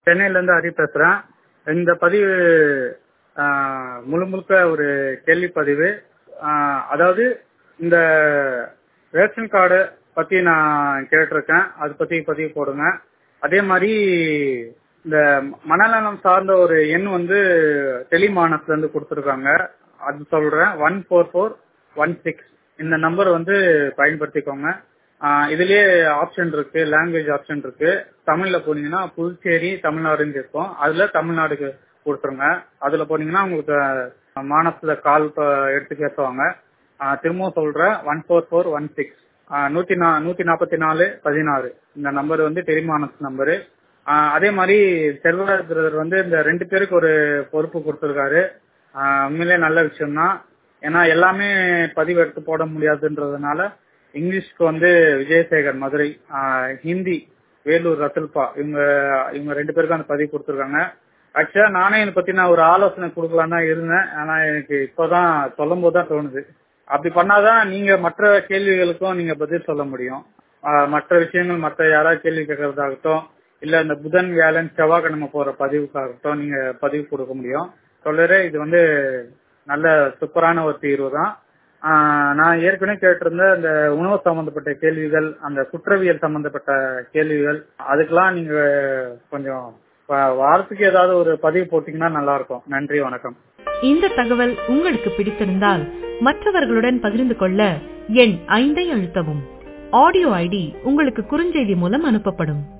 சென்னையிலேருந்து ஹரி பேசுகிறேன் இந்த பதிவு ஆஹ், முழு முழுக்க ஒரு கேள்வி பதிவு ஆஹ், அதாவது இந்த ரேஷன் கார்டு பற்றி நான் கேட்டிருக்கேன் அதை பற்றி பதிவு போடுங்க அதே மாதிரி இந்த மனநலம் சார்ந்த ஒரு எண் வந்து டெலிமானஸ்ல இருந்து கொடுத்துருக்காங்க அது சொல்றேன் one four four one six இந்த நம்பர் வந்து பயன்படுத்திக்கோங்க ஆஹ் இதுலயே ஆப்ஷன் இருக்கு லாங்குவேஜ் ஆப்ஷன் இருக்கு தமிழ்ல போனீங்கன்னா புதுச்சேரி தமிழ்நாடுன்னு இருக்கும் அதுல தமிழ்நாடுக்கு கொடுத்துருங்க அதுல போனீங்கன்னா உங்களுக்கு அஹ், மானஸ்ல கால் ப- எடுத்து பேசுவாங்க ஆஹ் திரும்பவும் சொல்றேன் one four four one six நூத்தி நா நூத்தி நாற்பத்தி நாலு பதினாறு இந்த நம்பர் வந்து டெலிமானஸ் நம்பரு ஆஹ் அதே மாதிரி செல்வராஜ் பிரதர் வந்து இந்த ரெண்டு பேருக்கு ஒரு பொறுப்பு கொடுத்துருக்காரு ஆஹ் உண்மையிலே நல்ல விஷயம்தான் ஏன்னா எல்லாமே பதிவு எடுத்து போட முடியாதுன்றதுனால இங்கிலீஷ்க்கு வந்து விஜயசேகர் மதுரை ஆஹ் ஹிந்தி வேலூர் ரசல்பா இவங்க இவங்க ரெண்டு பேருக்கும் அந்த பதிவு கொடுத்துருக்காங்க ஆக்சுவலா நானே இதை பத்தி நான் ஒரு ஆலோசனை கொடுக்கலாம் தான் இருந்தேன் ஆனா எனக்கு இப்பதான் சொல்லும் போது தான் தோணுது அப்படி பண்ணாதான் நீங்க மற்ற கேள்விகளுக்கும் நீங்க பதில் சொல்ல முடியும் ஆஹ் மற்ற விஷயங்கள் மற்ற யாராவது கேள்வி கேட்கறதாகட்டும் இல்ல இந்த புதன் வியாழன் செவ்வாய்க்கிழமை போற பதிவுக்காகட்டும் நீங்க பதிவு கொடுக்க முடியும் சொல்லறே இது வந்து நல்ல சூப்பரான ஒரு தீர்வு தான் ஆஹ் நான் ஏற்கனவே கேட்டிருந்த இந்த உணவு சம்பந்தப்பட்ட கேள்விகள் அந்த குற்றவியல் சம்பந்தப்பட்ட கேள்விகள் அதுக்கெல்லாம் நீங்க கொஞ்சம் வா- வாரத்துக்கு ஏதாவது ஒரு பதிவு போட்டீங்கன்னா நல்லா இருக்கும் நன்றி வணக்கம் இந்த தகவல் உங்களுக்கு பிடித்திருந்தால் மற்றவர்களுடன் பகிர்ந்து கொள்ள எண் ஐந்தை அழுத்தவும் ஆடியோ ஐடி உங்களுக்கு குறுஞ்செய்தி மூலம் அனுப்பப்படும்